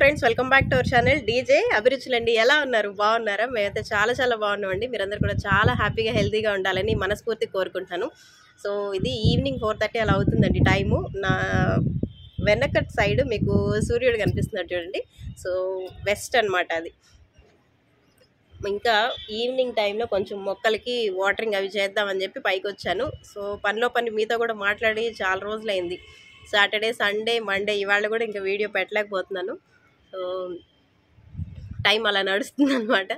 friends welcome back to our channel DJ అభిరుచులండి ఎలా ఉన్నారు బాగున్నారా మేమైతే చాలా చాలా బాగున్నామండి మీరందరూ కూడా చాలా హ్యాపీగా హెల్తీగా ఉండాలని మనస్ఫూర్తి కోరుకుంటాను సో ఇది ఈవినింగ్ ఫోర్ థర్టీ అలా అవుతుందండి టైము నా వెనకట్ సైడ్ మీకు సూర్యుడు కనిపిస్తున్నాడు చూడండి సో వెస్ట్ అన్నమాట అది ఇంకా ఈవినింగ్ టైంలో కొంచెం మొక్కలకి వాటరింగ్ అవి చేద్దామని చెప్పి పైకి వచ్చాను సో పనిలో పని మీతో కూడా మాట్లాడి చాలా రోజులైంది సాటర్డే సండే మండే ఇవాళ కూడా ఇంకా వీడియో పెట్టలేకపోతున్నాను సో టైం అలా నడుస్తుంది అనమాట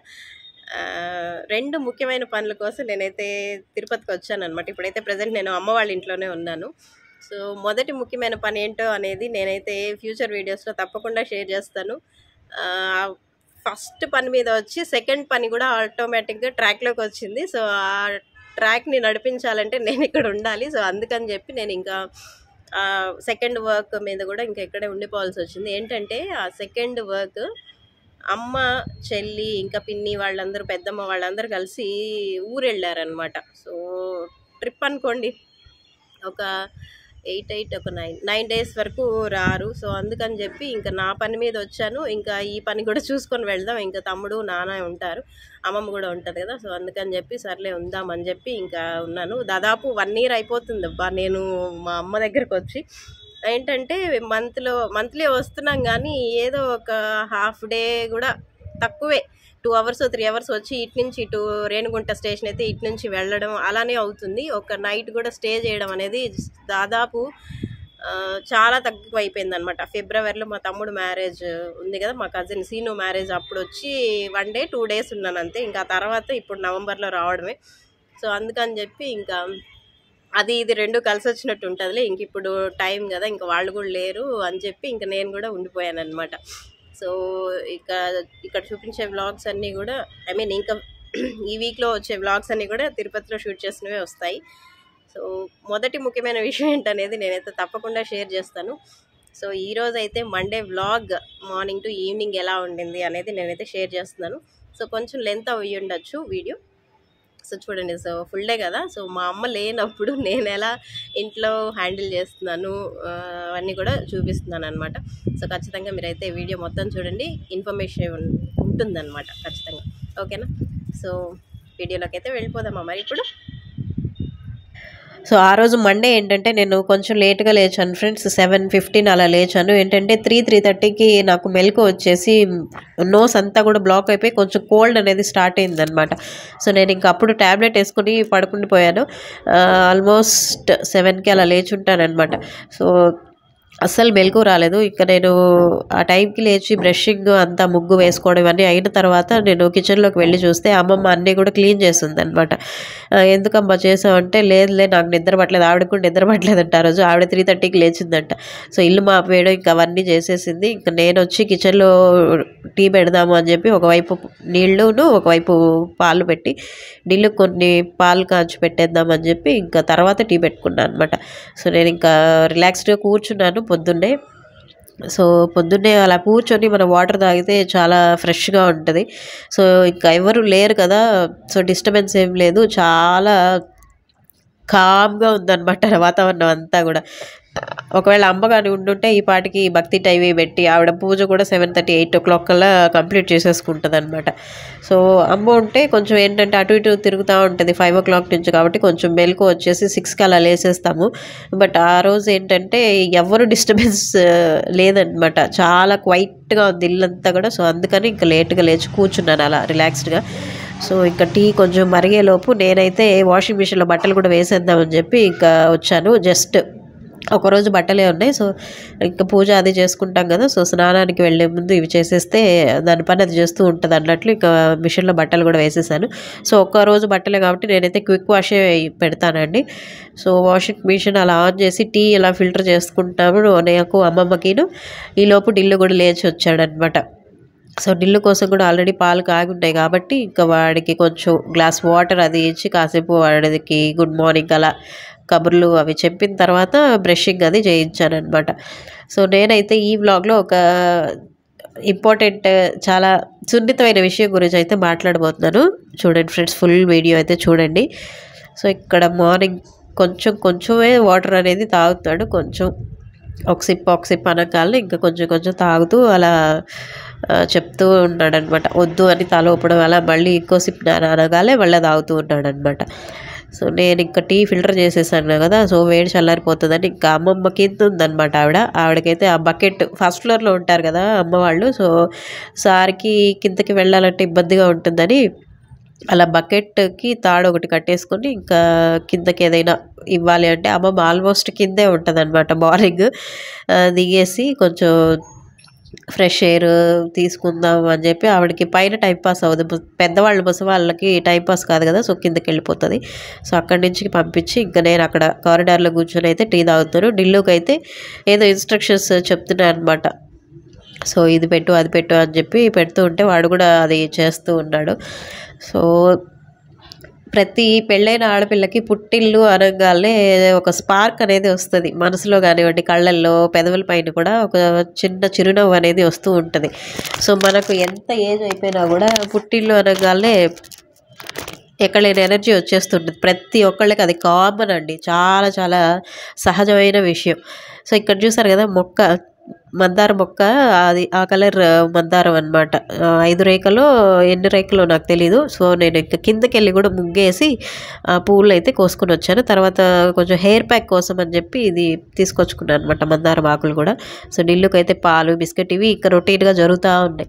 రెండు ముఖ్యమైన పనుల కోసం నేనైతే తిరుపతికి వచ్చాను అనమాట ఇప్పుడైతే ప్రజెంట్ నేను అమ్మ వాళ్ళ ఇంట్లోనే ఉన్నాను సో మొదటి ముఖ్యమైన పని ఏంటో అనేది నేనైతే ఫ్యూచర్ వీడియోస్లో తప్పకుండా షేర్ చేస్తాను ఫస్ట్ పని మీద వచ్చి సెకండ్ పని కూడా ఆటోమేటిక్గా ట్రాక్లోకి వచ్చింది సో ఆ ట్రాక్ని నడిపించాలంటే నేను ఇక్కడ ఉండాలి సో అందుకని చెప్పి నేను ఇంకా సెకండ్ వర్క్ మీద కూడా ఇంకా ఇక్కడే ఉండిపోవాల్సి వచ్చింది ఏంటంటే ఆ సెకండ్ వర్క్ అమ్మ చెల్లి ఇంకా పిన్ని వాళ్ళందరూ పెద్దమ్మ వాళ్ళందరూ కలిసి ఊరు వెళ్ళారనమాట సో ట్రిప్ అనుకోండి ఒక ఎయిట్ ఎయిట్ ఒక నైన్ నైన్ డేస్ వరకు రారు సో అందుకని చెప్పి ఇంకా నా పని మీద వచ్చాను ఇంకా ఈ పని కూడా చూసుకొని వెళ్దాం ఇంకా తమ్ముడు నాన్న ఉంటారు అమ్మమ్మ కూడా ఉంటుంది కదా సో అందుకని చెప్పి సర్లే ఉందామని చెప్పి ఇంకా ఉన్నాను దాదాపు వన్ ఇయర్ అయిపోతుంది అబ్బా నేను మా అమ్మ దగ్గరకు వచ్చి ఏంటంటే మంత్లో మంత్లీ వస్తున్నాం కానీ ఏదో ఒక హాఫ్ డే కూడా తక్కువే టూ అవర్స్ త్రీ అవర్స్ వచ్చి ఇటు నుంచి ఇటు రేణుగుంట స్టేషన్ అయితే ఇటు నుంచి వెళ్ళడం అలానే అవుతుంది ఒక నైట్ కూడా స్టే చేయడం అనేది దాదాపు చాలా తక్కువ అయిపోయింది అనమాట ఫిబ్రవరిలో మా తమ్ముడు మ్యారేజ్ ఉంది కదా మా కజిన్ సీను మ్యారేజ్ అప్పుడు వచ్చి వన్ డే టూ డేస్ ఉన్నాను అంతే ఇంకా తర్వాత ఇప్పుడు నవంబర్లో రావడమే సో అందుకని చెప్పి ఇంకా అది ఇది రెండు కలిసి వచ్చినట్టు ఉంటుందిలే ఇంక ఇప్పుడు టైం కదా ఇంకా వాళ్ళు కూడా లేరు అని చెప్పి ఇంకా నేను కూడా ఉండిపోయాను అనమాట సో ఇక ఇక్కడ చూపించే వ్లాగ్స్ అన్నీ కూడా ఐ మీన్ ఇంకా ఈ వీక్లో వచ్చే వ్లాగ్స్ అన్నీ కూడా తిరుపతిలో షూట్ చేసినవే వస్తాయి సో మొదటి ముఖ్యమైన విషయం ఏంటనేది నేనైతే తప్పకుండా షేర్ చేస్తాను సో ఈరోజు అయితే Monday vlog morning to evening ఎలా ఉండింది అనేది నేనైతే షేర్ చేస్తున్నాను సో కొంచెం లెంత్ అయ్యి ఉండొచ్చు వీడియో సో చూడండి సో ఫుల్ డే కదా సో మా అమ్మ లేనప్పుడు నేను ఎలా ఇంట్లో హ్యాండిల్ చేస్తున్నాను అవన్నీ కూడా చూపిస్తున్నాను అనమాట సో ఖచ్చితంగా మీరైతే వీడియో మొత్తం చూడండి ఇన్ఫర్మేషన్ ఉంటుందన్నమాట ఖచ్చితంగా ఓకేనా సో వీడియోలోకి అయితే వెళ్ళిపోదామా మరి ఇప్పుడు సో ఆ రోజు మండే ఏంటంటే నేను కొంచెం లేట్గా లేచాను ఫ్రెండ్స్ సెవెన్ ఫిఫ్టీన్ అలా లేచాను ఏంటంటే త్రీ త్రీ థర్టీకి నాకు మెలకు వచ్చేసి నోస్ అంతా కూడా బ్లాక్ అయిపోయి కొంచెం కోల్డ్ అనేది స్టార్ట్ అయిందనమాట సో నేను ఇంకా అప్పుడు ట్యాబ్లెట్ వేసుకుని పడుకుండిపోయాను ఆల్మోస్ట్ సెవెన్కి అలా లేచుంటానమాట సో అస్సలు మెలకు రాలేదు ఇంకా నేను ఆ టైంకి లేచి బ్రషింగ్ అంతా ముగ్గు వేసుకోవడం ఇవన్నీ అయిన తర్వాత నేను కిచెన్లోకి వెళ్ళి చూస్తే అమ్మమ్మ అన్నీ కూడా క్లీన్ చేస్తుంది అనమాట ఎందుకమ్మా చేసామంటే లేదులే నాకు నిద్ర పట్టలేదు ఆవిడ కూడా నిద్ర పట్టలేదంట ఆ రోజు ఆవిడ త్రీ థర్టీకి లేచిందంట సో ఇల్లు మాపేయడం ఇంకా అవన్నీ చేసేసింది ఇంకా నేను వచ్చి కిచెన్లో టీ పెడదాము అని చెప్పి ఒకవైపు నీళ్లును ఒకవైపు పాలు పెట్టి నీళ్ళు కొన్ని పాలు కాంచి పెట్టేద్దామని చెప్పి ఇంకా తర్వాత టీ పెట్టుకున్నాను అనమాట సో నేను ఇంకా రిలాక్స్డ్గా కూర్చున్నాను పొద్దున్నే సో పొద్దున్నే అలా కూర్చొని మనం వాటర్ తాగితే చాలా ఫ్రెష్గా ఉంటుంది సో ఇంకా ఎవరు లేరు కదా సో డిస్టర్బెన్స్ ఏం లేదు చాలా కామ్గా ఉందన్నమాట వాతావరణం అంతా కూడా ఒకవేళ అమ్మ కానీ ఉండుంటే ఈ పాటికి భక్తి టైవీ పెట్టి ఆవిడ పూజ కూడా seven thirty eight o'clock కల్లా కంప్లీట్ చేసేసుకుంటుంది అనమాట సో అమ్మ ఉంటే కొంచెం ఏంటంటే అటు ఇటు తిరుగుతూ ఉంటుంది ఫైవ్ ఓ క్లాక్ నుంచి కాబట్టి కొంచెం మెలకు వచ్చేసి సిక్స్కి అలా లేసేస్తాము బట్ ఆ రోజు ఏంటంటే ఎవరు డిస్టర్బెన్స్ లేదనమాట చాలా క్వైట్గా ఉంది ఇల్లంతా కూడా సో అందుకని ఇంకా లేట్గా లేచి కూర్చున్నాను అలా రిలాక్స్డ్గా సో ఇంకా టీ కొంచెం మరిగేలోపు నేనైతే వాషింగ్ మిషన్లో బట్టలు కూడా వేసేద్దామని చెప్పి ఇంకా వచ్చాను జస్ట్ ఒకరోజు బట్టలే ఉన్నాయి సో ఇంకా పూజ అది చేసుకుంటాం కదా సో స్నానానికి వెళ్ళే ముందు ఇవి చేసేస్తే దాని పని అది చేస్తూ ఉంటుంది అన్నట్లు ఇంకా మిషన్లో బట్టలు కూడా వేసేసాను సో ఒక్క రోజు బట్టలే కాబట్టి నేనైతే క్విక్ వాషే పెడతానండి సో వాషింగ్ మిషన్ అలా ఆన్ చేసి టీ ఇలా ఫిల్టర్ చేసుకుంటాము నాకు అమ్మమ్మకిను ఈలోపు డిల్లు కూడా లేచి వచ్చాడనమాట సో నీళ్ళు కోసం కూడా ఆల్రెడీ పాలు కాగి ఉన్నాయి కాబట్టి ఇంకా వాడికి కొంచెం గ్లాస్ వాటర్ అది ఇచ్చి కాసేపు వాడికి గుడ్ మార్నింగ్ అలా కబుర్లు అవి చెప్పిన తర్వాత బ్రషింగ్ అది చేయించాను అనమాట సో నేనైతే ఈ వ్లాగ్లో ఒక ఇంపార్టెంట్ చాలా సున్నితమైన విషయం గురించి అయితే మాట్లాడబోతున్నాను చూడండి ఫ్రెండ్స్ ఫుల్ వీడియో అయితే చూడండి సో ఇక్కడ మార్నింగ్ కొంచెం కొంచెమే వాటర్ అనేది తాగుతాడు కొంచెం ఒక సిప్ ఒక సిప్ అనగానే ఇంకా కొంచెం కొంచెం తాగుతూ అలా ఆ, చెప్తూ ఉన్నాడనమాట వద్దు అని తల ఊపడం అలా మళ్ళీ ఇంకో సిప్ అనగానే మళ్ళీ తాగుతూ ఉన్నాడనమాట సో నేను ఇంకా టీ ఫిల్టర్ చేసేసాను కదా సో వేడి చల్లారిపోతుందని ఇంకా అమ్మమ్మ కింద ఉందన్నమాట ఆవిడ ఆవిడకైతే ఆ బకెట్ ఫస్ట్ ఫ్లోర్లో ఉంటారు కదా అమ్మ వాళ్ళు సో సార్కి కిందకి వెళ్ళాలంటే ఇబ్బందిగా ఉంటుందని అలా బకెట్కి తాడు ఒకటి కట్టేసుకొని ఇంకా కిందకి ఏదైనా ఇవ్వాలి అంటే అమ్మమ్మ ఆల్మోస్ట్ కిందే ఉంటుంది అనమాట మార్నింగ్ దిగేసి కొంచెం ఫ్రెష్ ఎయిర్ తీసుకుందాం అని చెప్పి ఆవిడకి పైన టైం పాస్ అవ్వదు ము- పెద్దవాళ్ళు ముసలి వాళ్ళకి టైం పాస్ కాదు కదా సో కిందకి వెళ్ళిపోతుంది సో అక్కడి నుంచి పంపించి ఇంకా నేను అక్కడ కారిడార్లో కూర్చొని అయితే టీ తాగుతాను ఢిల్లీకి అయితే ఏదో ఇన్స్ట్రక్షన్స్ చెప్తున్నాను అనమాట సో ఇది పెట్టు అది పెట్టు అని చెప్పి పెడుతూ ఉంటే వాడు కూడా అది చేస్తూ ఉన్నాడు సో ప్రతి పెళ్ళైన ఆడపిల్లకి పుట్టిల్లు అనగానే ఒక స్పార్క్ అనేది వస్తుంది మనసులో కానివ్వండి కళ్ళల్లో పెదవుల పైన కూడా ఒక చిన్న చిరునవ్వు అనేది వస్తూ ఉంటుంది సో మనకు ఎంత ఏజ్ అయిపోయినా కూడా పుట్టిల్లు అనగానే ఎక్కడైనా ఎనర్జీ వచ్చేస్తుంటుంది ప్రతి ఒక్కళ్ళకి అది కామన్ అండి చాలా చాలా సహజమైన విషయం సో ఇక్కడ చూసారు కదా మొక్క మందార మొక్క అది ఆ కలర్ మందారం అనమాట ఐదు రేఖలో ఎన్ని రేఖలో నాకు తెలీదు సో నేను ఇంకా కిందకి వెళ్ళి కూడా ముగ్గేసి ఆ పువ్వులు అయితే కోసుకొని వచ్చాను తర్వాత కొంచెం హెయిర్ ప్యాక్ కోసం అని చెప్పి ఇది తీసుకొచ్చుకున్నాను అనమాట మందారం ఆకులు కూడా సో ఢిల్లీకి అయితే పాలు బిస్కెట్ ఇవి ఇంకా రొటీన్గా జరుగుతూ ఉన్నాయి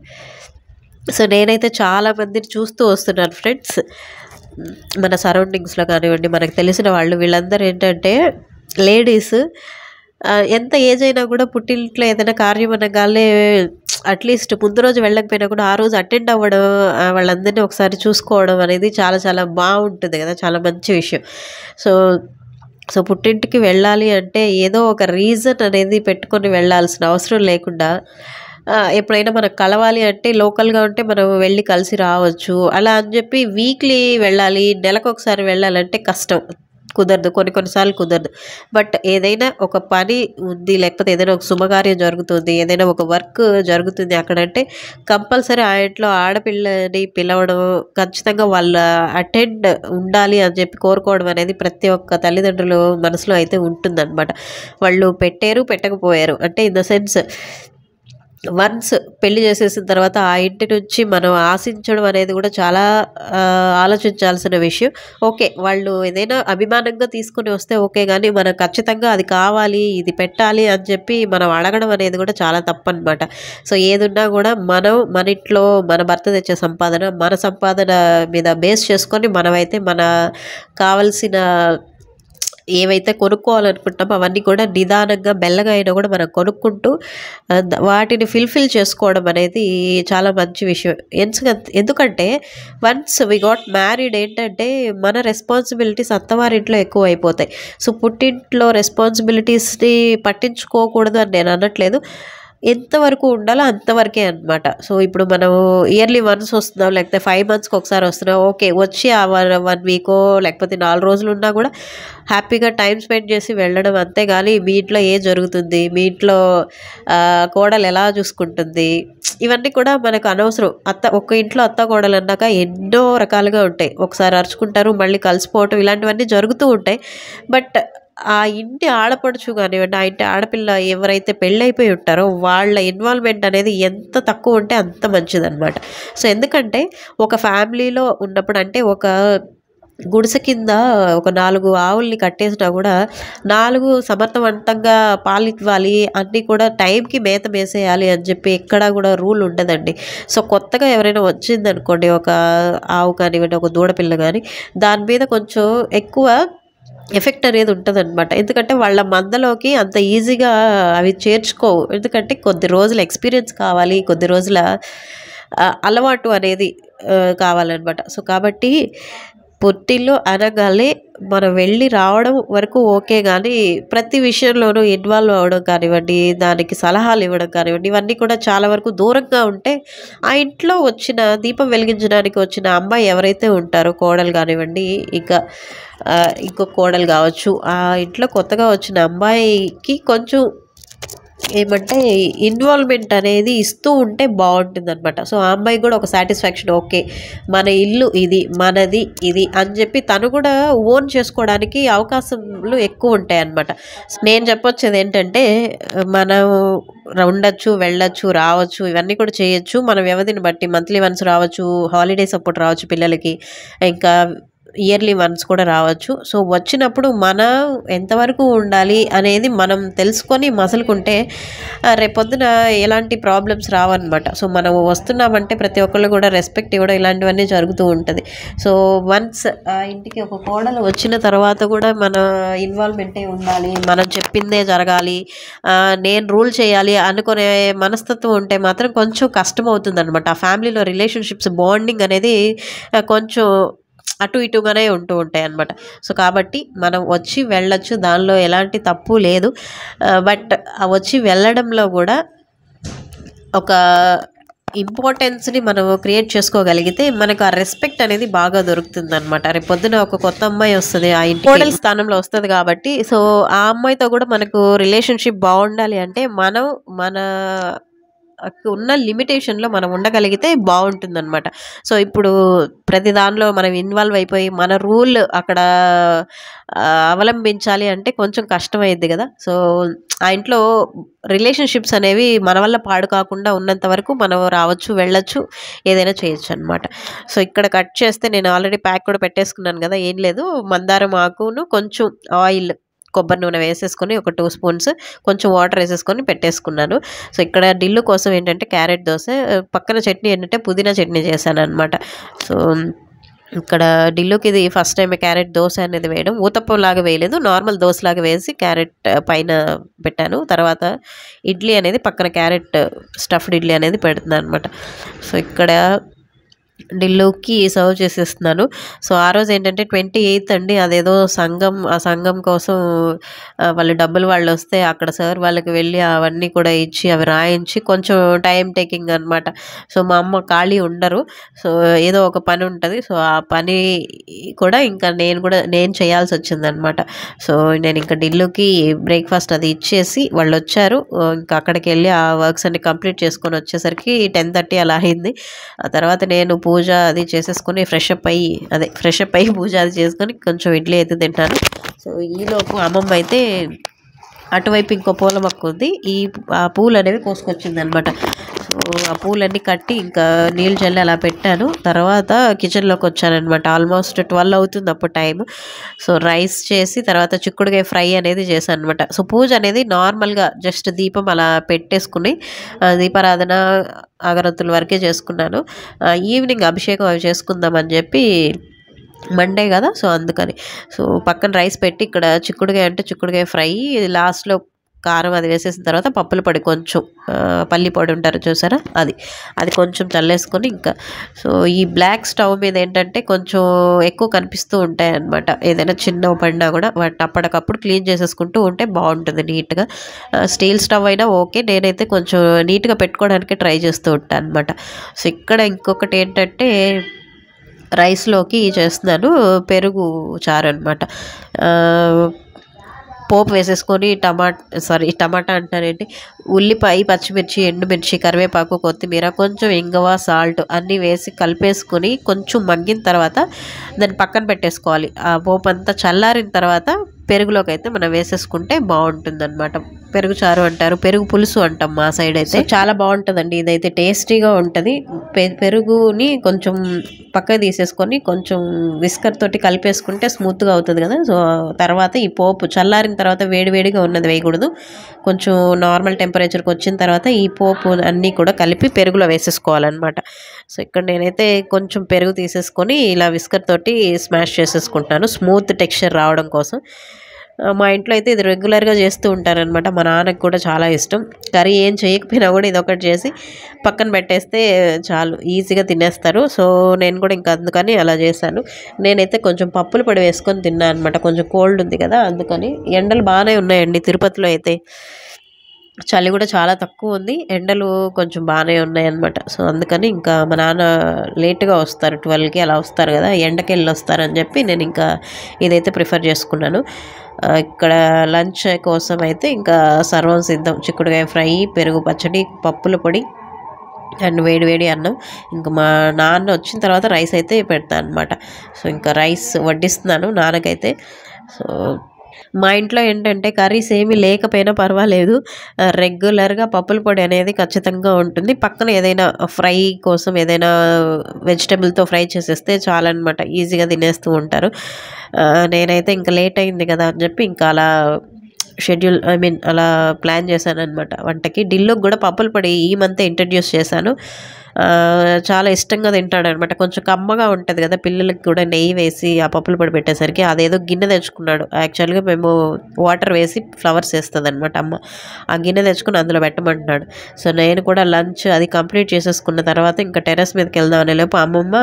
సో నేనైతే చాలా మందిని చూస్తూ వస్తున్నాను ఫ్రెండ్స్ మన సరౌండింగ్స్లో కానివ్వండి మనకు తెలిసిన వాళ్ళు వీళ్ళందరూ ఏంటంటే లేడీస్ ఎంత ఏజ్ అయినా కూడా పుట్టింట్లో ఏదైనా కార్యం అనగానే అట్లీస్ట్ ముందు రోజు వెళ్ళకపోయినా కూడా ఆ రోజు అటెండ్ అవ్వడం ఆ, వాళ్ళందరినీ ఒకసారి చూసుకోవడం అనేది చాలా చాలా బాగుంటుంది కదా చాలా మంచి విషయం సో సో పుట్టింటికి వెళ్ళాలి అంటే ఏదో ఒక రీజన్ అనేది పెట్టుకొని వెళ్ళాల్సిన అవసరం లేకుండా ఆ, ఎప్పుడైనా మనకు కలవాలి అంటే లోకల్గా ఉంటే మనం వెళ్ళి కలిసి రావచ్చు అలా అని చెప్పి వీక్లీ వెళ్ళాలి నెలకు ఒకసారి వెళ్ళాలంటే కష్టం కుదరదు కొన్ని కొన్నిసార్లు కుదరదు బట్ ఏదైనా ఒక పని ఉంది లేకపోతే ఏదైనా ఒక శుభకార్యం జరుగుతుంది ఏదైనా ఒక వర్క్ జరుగుతుంది అక్కడంటే కంపల్సరీ ఆ ఇంట్లో ఆడపిల్లని పిలవడం ఖచ్చితంగా వాళ్ళ అటెండ్ ఉండాలి అని చెప్పి కోరుకోవడం అనేది ప్రతి ఒక్క తల్లిదండ్రులు మనసులో అయితే ఉంటుందన్నమాట వాళ్ళు పెట్టారు పెట్టకపోయారు అంటే ఇన్ ద సెన్స్ వన్స్ పెళ్లి చేసేసిన తర్వాత ఆ ఇంటి నుంచి మనం ఆశించడం అనేది కూడా చాలా ఆ, ఆలోచించాల్సిన విషయం ఓకే వాళ్ళు ఏదైనా అభిమానంగా తీసుకుని వస్తే ఓకే కానీ మనం ఖచ్చితంగా అది కావాలి ఇది పెట్టాలి అని చెప్పి మనం అడగడం అనేది కూడా చాలా తప్పనమాట సో ఏదున్నా కూడా మనం మన ఇంట్లో మన భర్త తెచ్చే సంపాదన మన సంపాదన మీద బేస్ చేసుకొని మనమైతే మన కావలసిన ఏవైతే కొనుక్కోవాలనుకుంటామో అవన్నీ కూడా నిదానంగా మెల్లగా అయినా కూడా మనం కొనుక్కుంటూ ఆ, ద- వాటిని ఫిల్ఫిల్ చేసుకోవడం అనేది చాలా మంచి విషయం ఎందుకంటే ఎందుకంటే వన్స్ వి గాట్ మ్యారీడ్ ఏంటంటే మన రెస్పాన్సిబిలిటీస్ అత్తవారింట్లో ఎక్కువ అయిపోతాయి సో పుట్టింట్లో రెస్పాన్సిబిలిటీస్ని పట్టించుకోకూడదు అని నేను అనట్లేదు ఎంతవరకు ఉండాలో అంతవరకే అనమాట సో ఇప్పుడు మనం ఇయర్లీ వన్స్ వస్తున్నాం లేకపోతే ఫైవ్ మంత్స్కి ఒకసారి వస్తున్నాం ఓకే వచ్చి ఆ వన్ వన్ వీకో లేకపోతే నాలుగు రోజులు ఉన్నా కూడా హ్యాపీగా టైం స్పెండ్ చేసి వెళ్ళడం అంతేగాని మీ ఇంట్లో ఏ జరుగుతుంది మీ ఇంట్లో ఆ, కోడలు ఎలా చూసుకుంటుంది ఇవన్నీ కూడా మనకు అనవసరం అత్త ఒక ఇంట్లో అత్త కోడలు అన్నాక ఎన్నో రకాలుగా ఉంటాయి ఒకసారి అరుచుకుంటారు మళ్ళీ కలిసిపోవటం ఇలాంటివన్నీ జరుగుతూ ఉంటాయి బట్ ఆ ఇంటి ఆడపడుచు కానివ్వండి ఆ ఇంటి ఆడపిల్ల ఎవరైతే పెళ్ళైపోయి ఉంటారో వాళ్ళ ఇన్వాల్వ్మెంట్ అనేది ఎంత తక్కువ ఉంటే అంత మంచిదన్నమాట సో ఎందుకంటే ఒక ఫ్యామిలీలో ఉన్నప్పుడు అంటే ఒక గుడిసె కింద ఒక నాలుగు ఆవుల్ని కట్టేసినా కూడా నాలుగు సమర్థవంతంగా పాలు ఇవ్వాలి అన్నీ కూడా టైంకి మేత మేసేయాలి అని చెప్పి ఎక్కడా కూడా రూల్ ఉండదండి సో కొత్తగా ఎవరైనా వచ్చిందనుకోండి ఒక ఆవు కానివ్వండి ఒక దూడపిల్ల కానీ దాని మీద కొంచెం ఎక్కువ ఎఫెక్ట్ అనేది ఉంటుందన్నమాట ఎందుకంటే వాళ్ళ మందలోకి అంత ఈజీగా అవి చేర్చుకోవు ఎందుకంటే కొద్ది రోజుల ఎక్స్పీరియన్స్ కావాలి కొద్ది రోజుల ఆ, అలవాటు అనేది ఆ, కావాలన్నమాట సో కాబట్టి పుట్టిల్లు అనగానే మనం వెళ్ళి రావడం వరకు ఓకే కానీ ప్రతి విషయంలోనూ ఇన్వాల్వ్ అవ్వడం కానివ్వండి దానికి సలహాలు ఇవ్వడం కానివ్వండి ఇవన్నీ కూడా చాలా వరకు దూరంగా ఉంటే ఆ ఇంట్లో వచ్చిన దీపం వెలిగించడానికి వచ్చిన అమ్మాయి ఎవరైతే ఉంటారో కోడలు కానివ్వండి ఇంకా ఆ, ఇంకో కోడలు కావచ్చు ఆ ఇంట్లో కొత్తగా వచ్చిన అమ్మాయికి కొంచెం ఏమంటే ఇన్వాల్వ్మెంట్ అనేది ఇస్తూ ఉంటే బాగుంటుంది అనమాట సో ఆ అమ్మాయి కూడా ఒక సాటిస్ఫాక్షన్ ఓకే మన ఇల్లు ఇది మనది ఇది అని చెప్పి తను కూడా ఓన్ చేసుకోవడానికి అవకాశాలు ఎక్కువ ఉంటాయి అనమాట నేను చెప్పొచ్చేది ఏంటంటే మనం ఉండొచ్చు వెళ్ళొచ్చు రావచ్చు ఇవన్నీ కూడా చేయొచ్చు మన వ్యవధిని బట్టి మంత్లీ వన్స్ రావచ్చు హాలిడేస్ అప్పుడు రావచ్చు పిల్లలకి ఇంకా ఇయర్లీ వన్స్ కూడా రావచ్చు సో వచ్చినప్పుడు మన ఎంతవరకు ఉండాలి అనేది మనం తెలుసుకొని మసలుకుంటే ఆ, రేపొద్దున ఎలాంటి ప్రాబ్లమ్స్ రావన్నమాట సో మనం వస్తున్నామంటే ప్రతి ఒక్కళ్ళు కూడా రెస్పెక్ట్ ఇవ్వడం ఇలాంటివన్నీ జరుగుతూ ఉంటుంది సో వన్స్ ఇంటికి ఒక కోడలు వచ్చిన తర్వాత కూడా మన ఇన్వాల్వ్మెంటే ఉండాలి మనం చెప్పిందే జరగాలి ఆ, నేను రూల్ చేయాలి అనుకునే మనస్తత్వం ఉంటే మాత్రం కొంచెం కష్టం అవుతుంది అనమాట ఆ ఫ్యామిలీలో రిలేషన్షిప్స్ బాండింగ్ అనేది ఆ, కొంచెం అటు ఇటుగానే ఉంటూ ఉంటాయి అన్నమాట సో కాబట్టి మనం వచ్చి వెళ్ళొచ్చు దానిలో ఎలాంటి తప్పు లేదు బట్ వచ్చి వెళ్ళడంలో కూడా ఒక ఇంపార్టెన్స్ని మనం క్రియేట్ చేసుకోగలిగితే మనకు ఆ రెస్పెక్ట్ అనేది బాగా దొరుకుతుంది అనమాట రేపు పొద్దున ఒక కొత్త అమ్మాయి వస్తుంది ఆ ఇంటి మోడల్ స్థానంలో వస్తుంది కాబట్టి సో ఆ అమ్మాయితో కూడా మనకు రిలేషన్షిప్ బాగుండాలి అంటే మనం మన ఉన్న లిమిటేషన్లో మనం ఉండగలిగితే బాగుంటుంది అనమాట సో ఇప్పుడు ప్రతి దానిలో మనం ఇన్వాల్వ్ అయిపోయి మన రూల్ అక్కడ ఆ, అవలంబించాలి అంటే కొంచెం కష్టమైద్ది కదా సో ఆ ఇంట్లో రిలేషన్షిప్స్ అనేవి మన వల్ల పాడు కాకుండా ఉన్నంత వరకు మనం రావచ్చు వెళ్ళొచ్చు ఏదైనా చేయొచ్చు అనమాట సో ఇక్కడ కట్ చేస్తే నేను ఆల్రెడీ ప్యాక్ కూడా పెట్టేసుకున్నాను కదా ఏం లేదు మందారం ఆకును కొంచెం ఆయిల్ కొబ్బరి నూనె వేసేసుకొని ఒక టూ స్పూన్స్ కొంచెం వాటర్ వేసేసుకొని పెట్టేసుకున్నాను సో ఇక్కడ డిల్లు కోసం ఏంటంటే క్యారెట్ దోశ పక్కన చట్నీ ఏంటంటే పుదీనా చట్నీ చేశాను అనమాట సో ఇక్కడ డిల్లుకి ఇది ఫస్ట్ టైం క్యారెట్ దోశ అనేది వేయడం ఊతప్పం లాగా వేయలేదు నార్మల్ దోశ లాగా వేసి క్యారెట్ పైన పెట్టాను తర్వాత ఇడ్లీ అనేది పక్కన క్యారెట్ స్టఫ్డ్ ఇడ్లీ అనేది పెడుతున్నాను అనమాట సో ఇక్కడ డిల్లుకి సర్వ్ చేసేస్తున్నాను సో ఆ రోజు ఏంటంటే ట్వంటీ ఎయిత్ అండి అదేదో సంఘం ఆ సంఘం కోసం ఆ, వాళ్ళు డబ్బులు వాళ్ళు వస్తే అక్కడ సార్ వాళ్ళకి వెళ్ళి అవన్నీ కూడా ఇచ్చి అవి రాయించి కొంచెం టైం టేకింగ్ అనమాట సో మా అమ్మ ఖాళీ ఉండరు సో ఏదో ఒక పని ఉంటుంది సో ఆ పని కూడా ఇంకా నేను కూడా నేను చేయాల్సి వచ్చింది అనమాట సో నేను ఇంకా డిల్లుకి బ్రేక్ఫాస్ట్ అది ఇచ్చేసి వాళ్ళు వచ్చారు ఆ, ఇంకా అక్కడికి వెళ్ళి ఆ వర్క్స్ అన్ని కంప్లీట్ చేసుకొని వచ్చేసరికి టెన్ థర్టీ అలా అయింది ఆ తర్వాత నేను పూజ అది చేసేసుకొని ఫ్రెష్ అప్ అయ్యి అదే ఫ్రెష్ అప్ అయ్యి పూజ అది చేసుకొని కొంచెం ఇడ్లీ అయితే తింటాను సో ఈలోపు అమ్మమ్మ అయితే అటువైపు ఇంకో పూల మొక్క ఉంది ఈ ఆ పూలు అనేవి కోసుకొచ్చింది అనమాట సో ఆ పూలన్నీ కట్టి ఇంకా నీళ్ళు చల్లి అలా పెట్టాను తర్వాత కిచెన్లోకి వచ్చానమాట ఆల్మోస్ట్ ట్వెల్వ్ అవుతుంది అప్పుడు టైం సో రైస్ చేసి తర్వాత చిక్కుడుకాయ ఫ్రై అనేది చేశాను అనమాట సో పూజ అనేది నార్మల్గా జస్ట్ దీపం అలా పెట్టేసుకుని ఆ, దీపారాధన అగరత్తుల వరకే చేసుకున్నాను ఆ, ఈవినింగ్ అభిషేకం అవి చేసుకుందామని చెప్పి మండే కదా సో అందుకని సో పక్కన రైస్ పెట్టి ఇక్కడ చిక్కుడుకాయ అంటే చిక్కుడుకాయ ఫ్రై లాస్ట్లో కారం అది వేసేసిన తర్వాత పప్పుల పొడి కొంచెం ఆ, పల్లి పొడి ఉంటారు చూసారా అది అది కొంచెం చల్లేసుకొని ఇంకా సో ఈ బ్లాక్ స్టవ్ మీద ఏంటంటే కొంచెం ఎక్కువ కనిపిస్తూ ఉంటాయి అన్నమాట ఏదైనా చిన్న పడినా కూడా వాటిని అప్పటికప్పుడు క్లీన్ చేసేసుకుంటూ ఉంటే బాగుంటుంది నీట్గా స్టీల్ స్టవ్ అయినా ఓకే నేనైతే కొంచెం నీట్గా పెట్టుకోవడానికి ట్రై చేస్తూ ఉంటాను అనమాట సో ఇక్కడ ఇంకొకటి ఏంటంటే రైస్లోకి చేస్తున్నాను పెరుగు చారు అనమాట పోపు వేసేసుకొని టమాట్ సారీ టమాటా అంటారేంటి ఉల్లిపాయ పచ్చిమిర్చి ఎండుమిర్చి కరివేపాకు కొత్తిమీర కొంచెం ఇంగవ సాల్ట్ అన్నీ వేసి కలిపేసుకొని కొంచెం మగ్గిన తర్వాత దాన్ని పక్కన పెట్టేసుకోవాలి ఆ పోపు అంతా చల్లారిన తర్వాత పెరుగులోకి అయితే మనం వేసేసుకుంటే బాగుంటుంది అనమాట పెరుగు చారు అంటారు పెరుగు పులుసు అంటాం మా సైడ్ అయితే చాలా బాగుంటుందండి ఇదైతే టేస్టీగా ఉంటుంది పె- పెరుగుని కొంచెం పక్క తీసేసుకొని కొంచెం విస్కర్ తోటి కలిపేసుకుంటే స్మూత్గా అవుతుంది కదా సో తర్వాత ఈ పోపు చల్లారిన తర్వాత వేడివేడిగా ఉన్నది వేయకూడదు కొంచెం నార్మల్ టెంపరేచర్కి వచ్చిన తర్వాత ఈ పోపు అన్నీ కూడా కలిపి పెరుగులో వేసేసుకోవాలన్నమాట సో ఇక్కడ నేనైతే కొంచెం పెరుగు తీసేసుకొని ఇలా విస్కర్ తోటి స్మాష్ చేసేసుకుంటాను స్మూత్ టెక్స్చర్ రావడం కోసం ఆ, మా ఇంట్లో అయితే ఇది రెగ్యులర్గా చేస్తూ ఉంటారనమాట మా నాన్నకు కూడా చాలా ఇష్టం కర్రీ ఏం చేయకపోయినా కూడా ఇది ఒకటి చేసి పక్కన పెట్టేస్తే చాలు ఈజీగా తినేస్తారు సో నేను కూడా ఇంకా అందుకని అలా చేశాను నేనైతే కొంచెం పప్పుల పొడి వేసుకొని తిన్నాను అనమాట కొంచెం కోల్డ్ ఉంది కదా అందుకని ఎండలు బాగానే ఉన్నాయండి తిరుపతిలో అయితే చలి కూడా చాలా తక్కువ ఉంది ఎండలు కొంచెం బాగానే ఉన్నాయన్నమాట సో అందుకని ఇంకా మా నాన్న లేట్గా వస్తారు ట్వెల్వ్కి అలా వస్తారు కదా ఎండకి వెళ్ళి వస్తారని చెప్పి నేను ఇంకా ఇదైతే ప్రిఫర్ చేసుకున్నాను ఆ, ఇక్కడ లంచ్ కోసం అయితే ఇంకా సర్వం సిద్ధం చిక్కుడుకాయ ఫ్రై పెరుగు పచ్చడి పప్పుల పొడి అండ్ వేడి వేడి అన్నం ఇంకా మా నాన్న వచ్చిన తర్వాత రైస్ అయితే పెడతాను అనమాట సో ఇంకా రైస్ వడ్డిస్తున్నాను నాన్నకైతే సో మా ఇంట్లో ఏంటంటే కర్రీస్ ఏమీ లేకపోయినా పర్వాలేదు ఆ, రెగ్యులర్గా పప్పుల పొడి అనేది ఖచ్చితంగా ఉంటుంది పక్కన ఏదైనా ఫ్రై కోసం ఏదైనా వెజిటబుల్తో ఫ్రై చేసేస్తే చాలన్నమాట ఈజీగా తినేస్తూ ఉంటారు ఆ, నేనైతే ఇంకా లేట్ అయింది కదా అని చెప్పి ఇంకా అలా షెడ్యూల్ ఐ మీన్ అలా ప్లాన్ చేశాను అనమాట వంటకి డిల్లుకి కూడా పప్పుల పొడి ఈ మంత్ ఇంట్రడ్యూస్ చేశాను ఆ, చాలా ఇష్టంగా తింటాడు అనమాట కొంచెం కమ్మగా ఉంటుంది కదా పిల్లలకి కూడా నెయ్యి వేసి ఆ పప్పుల పొడి పెట్టేసరికి అదేదో గిన్నె తెచ్చుకున్నాడు యాక్చువల్గా మేము వాటర్ వేసి ఫ్లవర్స్ వేస్తుంది అనమాట అమ్మ ఆ గిన్నె తెచ్చుకుని అందులో పెట్టమంటున్నాడు సో నేను కూడా లంచ్ అది కంప్లీట్ చేసేసుకున్న తర్వాత ఇంకా టెర్రస్ మీదకి వెళ్దాం అనే లోపు అమ్మమ్మ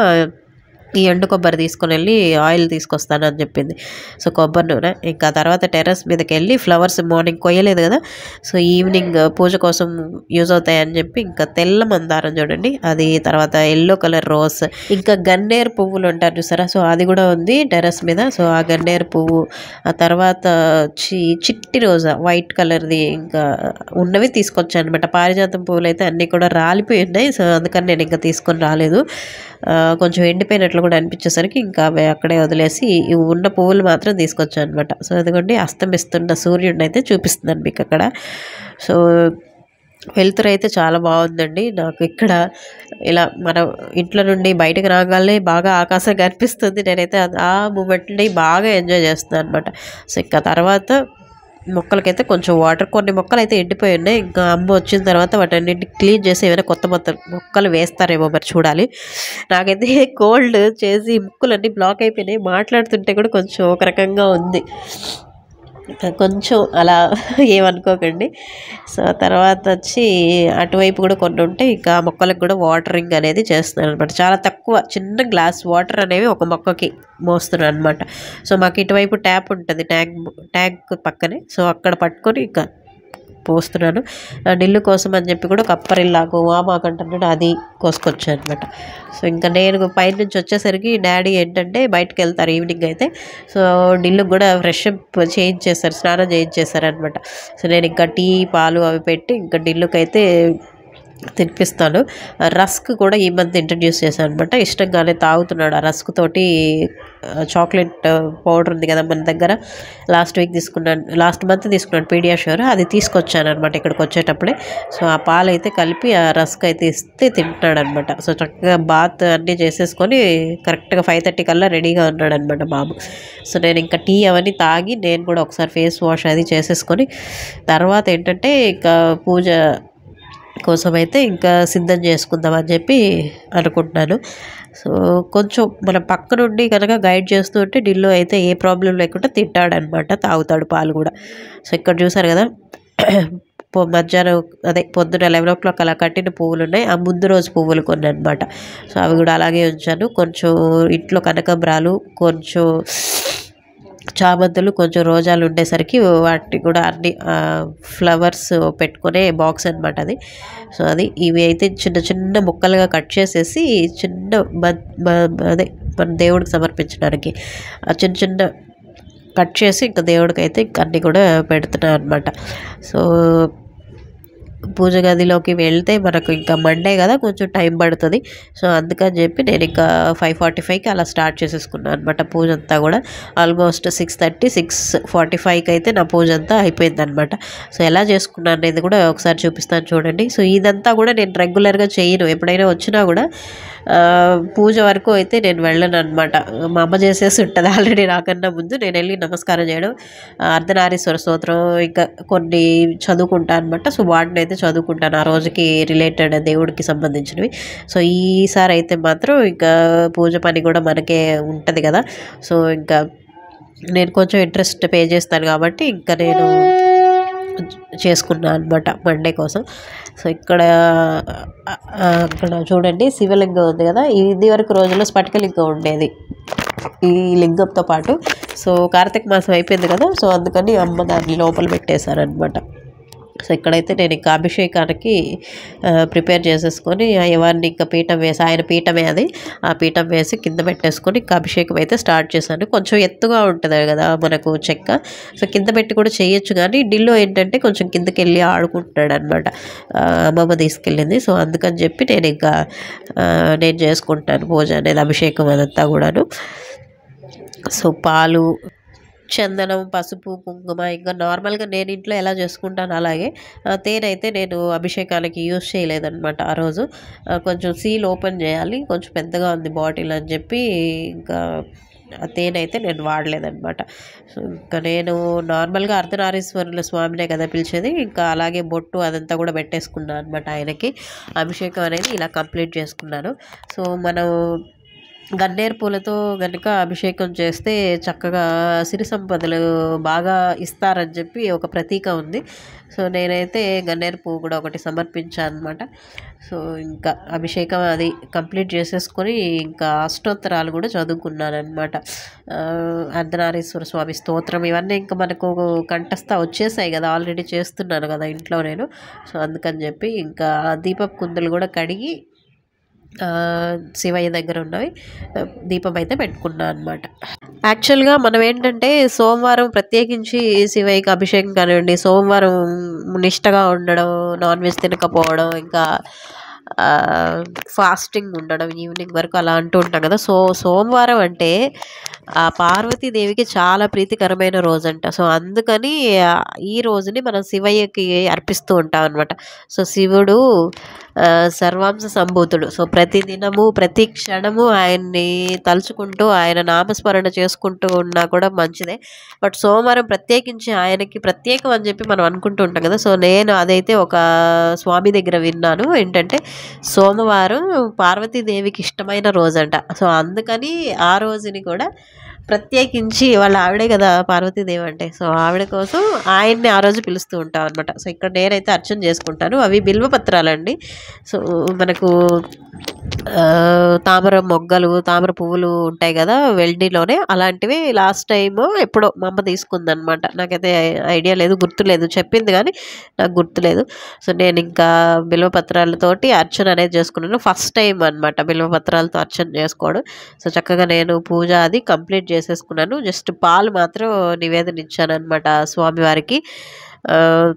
ఈ ఎండు కొబ్బరి తీసుకొని వెళ్ళి ఆయిల్ తీసుకొస్తాను అని చెప్పింది సో కొబ్బరి నూనె ఇంకా తర్వాత టెర్రస్ మీదకి వెళ్ళి ఫ్లవర్స్ మార్నింగ్ కొయ్యలేదు కదా సో ఈవినింగ్ పూజ కోసం యూజ్ అవుతాయని చెప్పి ఇంకా తెల్ల మందారం చూడండి అది తర్వాత ఎల్లో కలర్ రోజ్ ఇంకా గన్నేరు పువ్వులు ఉంటారు చూసారా సో అది కూడా ఉంది టెర్రస్ మీద సో ఆ గన్నేరు పువ్వు ఆ తర్వాత వచ్చి చిట్టి రోజా వైట్ కలర్ది ఇంకా ఉన్నవి తీసుకొచ్చాను అనమాట పారిజాతం పువ్వులు అయితే అన్నీ కూడా రాలిపోయి ఉన్నాయి సో అందుకని నేను ఇంకా తీసుకొని రాలేదు ఆ, కొంచెం ఎండిపోయినట్లు కూడా అనిపించేసరికి ఇంకా అవి అక్కడే వదిలేసి ఈ ఉన్న పువ్వులు మాత్రం తీసుకొచ్చాను అనమాట సో అదిగోండి అస్తమిస్తున్న సూర్యుడిని అయితే చూపిస్తున్నాను మీకు అక్కడ సో వెలుతురు అయితే చాలా బాగుందండి నాకు ఇక్కడ ఇలా మనం ఇంట్లో నుండి బయటకు రాగానే బాగా ఆకాశం కనిపిస్తుంది నేనైతే అది- ఆ మూమెంట్ని బాగా ఎంజాయ్ చేస్తున్నాను అనమాట సో ఇంకా తర్వాత మొక్కలకైతే కొంచెం వాటర్ కొన్ని మొక్కలు అయితే ఎండిపోయి ఉన్నాయి ఇంకా అమ్మ వచ్చిన తర్వాత వాటన్నింటిని క్లీన్ చేసి ఏమైనా కొత్త మొత్తం మొక్కలు వేస్తారేమో మరి చూడాలి నాకైతే కోల్డ్ చేసి ముక్కులన్నీ బ్లాక్ అయిపోయినాయి మాట్లాడుతుంటే కూడా కొంచెం ఒక రకంగా ఉంది కొంచెం అలా ఏమనుకోకండి సో తర్వాత వచ్చి అటువైపు కూడా కొన్ని ఉంటే ఇంకా ఆ మొక్కలకు కూడా వాటరింగ్ అనేది చేస్తున్నాను అనమాట చాలా తక్కువ చిన్న గ్లాస్ వాటర్ అనేవి ఒక మొక్కకి మోస్తున్నాను అనమాట సో మాకు ఇటువైపు ట్యాప్ ఉంటుంది ట్యాంక్ ట్యాంక్ పక్కనే సో అక్కడ పట్టుకొని ఇంకా పోస్తున్నాను ఆ డిల్లు కోసం అని చెప్పి కూడా కప్పరిల్లాకు వామాకు అంటున్నాడు అది కోసుకొచ్చాను అనమాట సో ఇంకా నేను పైన నుంచి వచ్చేసరికి డాడీ ఏంటంటే బయటకు వెళ్తారు ఈవినింగ్ అయితే సో డిల్లుకి కూడా ఫ్రెష్ అప్ చేయించేస్తారు స్నానం చేయించేస్తారు అనమాట సో నేను ఇంకా టీ పాలు అవి పెట్టి ఇంకా డిల్లుకి అయితే తినిపిస్తాను ఆ రస్క్ కూడా ఈ మంత్ ఇంట్రడ్యూస్ చేశాను అనమాట ఇష్టంగానే తాగుతున్నాడు ఆ రస్క్ తోటి చాక్లెట్ పౌడర్ ఉంది కదా మన దగ్గర లాస్ట్ వీక్ తీసుకున్నాను లాస్ట్ మంత్ తీసుకున్నాను పీడియాషూర్ అది తీసుకొచ్చాను అనమాట ఇక్కడికి వచ్చేటప్పుడే సో ఆ పాలు అయితే కలిపి ఆ రస్క్ అయితే ఇస్తే తింటున్నాడు అనమాట సో చక్కగా బాత్ అన్నీ చేసేసుకొని కరెక్ట్గా ఫైవ్ థర్టీ కల్లా రెడీగా ఉన్నాడు అనమాట బాబు సో నేను ఇంకా టీ అవన్నీ తాగి నేను కూడా ఒకసారి ఫేస్ వాష్ అది చేసేసుకొని తర్వాత ఏంటంటే ఇంకా పూజ కోసం అయితే ఇంకా సిద్ధం చేసుకుందాం అని చెప్పి అనుకుంటున్నాను సో కొంచెం మన పక్క నుండి కనుక గైడ్ చేస్తూ ఉంటే డిల్లు అయితే ఏ ప్రాబ్లం లేకుండా తింటాడనమాట తాగుతాడు పాలు కూడా సో ఇక్కడ చూసారు కదా పొ- మధ్యాహ్నం అదే పొద్దున లెవెన్ ఓ క్లాక్ అలా కట్టిన పువ్వులు ఉన్నాయి ఆ ముందు రోజు పువ్వులు కొన్ని అనమాట సో అవి కూడా అలాగే ఉంచాను కొంచెం ఇంట్లో కనకంబరాలు కొంచెం చామంతులు కొంచెం రోజాలు ఉండేసరికి వాటి కూడా అన్ని ఫ్లవర్స్ పెట్టుకునే బాక్స్ అనమాట అది సో అది ఇవి అయితే చిన్న చిన్న ముక్కలుగా కట్ చేసేసి చిన్న మ- మ- అదే మన దేవుడికి సమర్పించడానికి ఆ చిన్న చిన్న కట్ చేసి ఇంకా దేవుడికి అయితే ఇంక అన్నీ కూడా పెడుతున్నాను అనమాట సో పూజ గదిలోకి వెళ్తే మనకు ఇంకా మండే కదా కొంచెం టైం పడుతుంది సో అందుకని చెప్పి నేను ఇంకా ఫైవ్ ఫార్టీ ఫైవ్కి అలా స్టార్ట్ చేసేసుకున్నాను అనమాట పూజ అంతా కూడా almost six thirty six forty ఫైవ్కి అయితే నా పూజ అంతా అయిపోయింది అనమాట సో ఎలా చేసుకున్నాను అనేది కూడా ఒకసారి చూపిస్తాను చూడండి సో ఇదంతా కూడా నేను రెగ్యులర్గా చేయను ఎప్పుడైనా వచ్చినా కూడా ఆ, పూజ వరకు అయితే నేను వెళ్ళను అనమాట మా అమ్మ చేసేసి ఉంటుంది ఆల్రెడీ నాకన్నా ముందు నేను వెళ్ళి నమస్కారం చేయడం ఆ, అర్ధనారీశ్వర స్తోత్రం ఇంకా కొన్ని చదువుకుంటాను అనమాట సో వాటిని అయితే చదువుకుంటాను ఆ రోజుకి రిలేటెడ్ దేవుడికి సంబంధించినవి సో ఈసారి అయితే మాత్రం ఇంకా పూజ పని కూడా మనకే ఉంటుంది కదా సో ఇంకా నేను కొంచెం ఇంట్రెస్ట్ పే చేస్తాను కాబట్టి ఇంకా నేను చేసుకున్నాను అనమాట మండే కోసం సో ఇక్కడ ఆ, ఆ, ఇక్కడ చూడండి శివలింగం ఉంది కదా ఇది వరకు రోజుల్లో స్ఫటికలింగం ఉండేది ఈ లింగంతో పాటు సో కార్తీక మాసం అయిపోయింది కదా సో అందుకని అమ్మ దాన్ని లోపల పెట్టేశారనమాట సో ఇక్కడైతే నేను ఇంకా అభిషేకానికి ఆ, ప్రిపేర్ చేసేసుకొని ఎవరిని ఇంకా పీఠం వేసి ఆయన పీఠమే అది ఆ పీఠం వేసి కింద పెట్టేసుకొని ఇంకా అభిషేకం అయితే స్టార్ట్ చేశాను కొంచెం ఎత్తుగా ఉంటుంది కదా మనకు చెక్క సో కింద పెట్టి కూడా చేయొచ్చు కానీ డిల్లో ఏంటంటే కొంచెం కిందకి వెళ్ళి ఆడుకుంటున్నాడు అనమాట అమ్మమ్మ తీసుకెళ్ళింది సో అందుకని చెప్పి నేను ఇంకా ఆ, నేను చేసుకుంటాను పూజ అనేది అభిషేకం అదంతా కూడాను సో పాలు చందనం పసుపు కుంకుమ ఇంకా నార్మల్గా నేను ఇంట్లో ఎలా చేసుకుంటాను అలాగే ఆ, తేనె అయితే నేను అభిషేకానికి యూస్ చేయలేదన్నమాట ఆ రోజు ఆ, కొంచెం సీల్ ఓపెన్ చేయాలి కొంచెం పెద్దగా ఉంది బాటిల్ అని చెప్పి ఇంకా ఆ తేనె అయితే నేను వాడలేదన్నమాట సో ఇంకా నేను నార్మల్గా అర్ధనారీశ్వరుల స్వామినే కదా పిలిచేది ఇంకా అలాగే బొట్టు అదంతా కూడా పెట్టేసుకున్నాను అనమాట ఆయనకి అభిషేకం అనేది ఇలా కంప్లీట్ చేసుకున్నాను సో మనం గన్నేరు పూలతో కనుక అభిషేకం చేస్తే చక్కగా సిరి సంపదలు బాగా ఇస్తారని చెప్పి ఒక ప్రతీక ఉంది సో నేనైతే గన్నేరు పువ్వు కూడా ఒకటి సమర్పించాను అనమాట సో ఇంకా అభిషేకం అది కంప్లీట్ చేసేసుకొని ఇంకా అష్టోత్తరాలు కూడా చదువుకున్నాను అనమాట అర్ధనారీశ్వర స్వామి స్తోత్రం ఇవన్నీ ఇంకా మనకు కంఠస్థ వచ్చేసాయి కదా ఆల్రెడీ చేస్తున్నాను కదా ఇంట్లో నేను సో అందుకని చెప్పి ఇంకా ఆ దీపపు కుందులు కూడా కడిగి ఆ, శివయ్య దగ్గర ఉన్నవి ఆ, దీపం అయితే పెట్టుకున్నాను అనమాట యాక్చువల్గా మనం ఏంటంటే సోమవారం ప్రత్యేకించి శివయ్యకి అభిషేకం కానివ్వండి సోమవారం నిష్టగా ఉండడం నాన్ వెజ్ తినకపోవడం ఇంకా ఫాస్టింగ్ ఉండడం ఈవినింగ్ వరకు అలా అంటూ ఉంటాం కదా సో సోమవారం అంటే ఆ పార్వతీదేవికి చాలా ప్రీతికరమైన రోజు అంట సో అందుకని ఆ, ఈ రోజుని మనం శివయ్యకి అర్పిస్తూ ఉంటాం అనమాట సో శివుడు ఆ, సర్వాంశ సంభూతుడు సో ప్రతి దినము ప్రతి క్షణము ఆయన్ని తలుచుకుంటూ ఆయన నామస్మరణ చేసుకుంటూ ఉన్నా కూడా మంచిదే బట్ సోమవారం ప్రత్యేకించి ఆయనకి ప్రత్యేకం అని చెప్పి మనం అనుకుంటూ ఉంటాం కదా సో నేను అదైతే ఒక స్వామి దగ్గర విన్నాను ఏంటంటే సోమవారం పార్వతీదేవికి ఇష్టమైన రోజంట సో అందుకని ఆ రోజుని కూడా ప్రత్యేకించి వాళ్ళ ఆవిడే కదా పార్వతీదేవి అంటే సో ఆవిడ కోసం ఆయన్ని ఆ రోజు పిలుస్తూ ఉంటాం అనమాట సో ఇక్కడ నేనైతే అర్చన చేసుకుంటాను అవి బిల్వ పత్రాలండి సో మనకు ఆ, తామర మొగ్గలు తామర పువ్వులు ఉంటాయి కదా వెల్డీలోనే అలాంటివి లాస్ట్ టైం ఎప్పుడో మా అమ్మ తీసుకుందనమాట నాకైతే ఐడియా లేదు గుర్తులేదు చెప్పింది కానీ నాకు గుర్తులేదు సో నేను ఇంకా బిల్వ పత్రాలతోటి అర్చన అనేది చేసుకున్నాను ఫస్ట్ టైం అనమాట బిల్వ పత్రాలతో అర్చన చేసుకోవడం సో చక్కగా నేను పూజ అది కంప్లీట్ చేసేసుకున్నాను జస్ట్ పాలు మాత్రం నివేదన ఇచ్చాను అనమాట స్వామివారికి ఆ,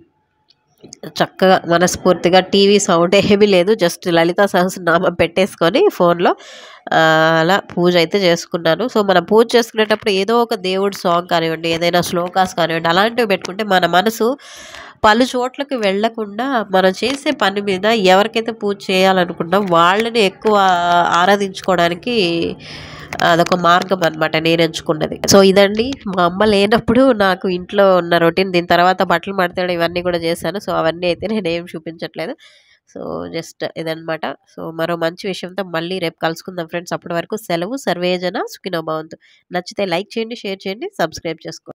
చక్కగా మనస్ఫూర్తిగా టీవీ సౌండ్ ఏమీ లేదు జస్ట్ లలిత సహస్రనామం పెట్టేసుకొని ఫోన్లో ఆ, అలా పూజ అయితే చేసుకున్నాను సో మనం పూజ చేసుకునేటప్పుడు ఏదో ఒక దేవుడి సాంగ్ కానివ్వండి ఏదైనా శ్లోకాస్ కానివ్వండి అలాంటివి పెట్టుకుంటే మన మనసు పలు చోట్లకి వెళ్ళకుండా మనం చేసే పని మీద ఎవరికైతే పూజ చేయాలనుకుంటాం వాళ్ళని ఎక్కువ ఆరాధించుకోవడానికి అదొక మార్గం అనమాట నేను ఎంచుకున్నది సో ఇదండి మా అమ్మ లేనప్పుడు నాకు ఇంట్లో ఉన్న రొటీన్ దీని తర్వాత బట్టలు మడతడం ఇవన్నీ కూడా చేశాను సో అవన్నీ అయితే నేను ఏం చూపించట్లేదు సో జస్ట్ ఇదనమాట సో మరో మంచి విషయంతో మళ్ళీ రేపు కలుసుకుందాం ఫ్రెండ్స్ అప్పటి వరకు సెలవు సర్వేజన సుఖినో భవంతు నచ్చితే లైక్ చేయండి షేర్ చేయండి సబ్స్క్రైబ్ చేసుకోండి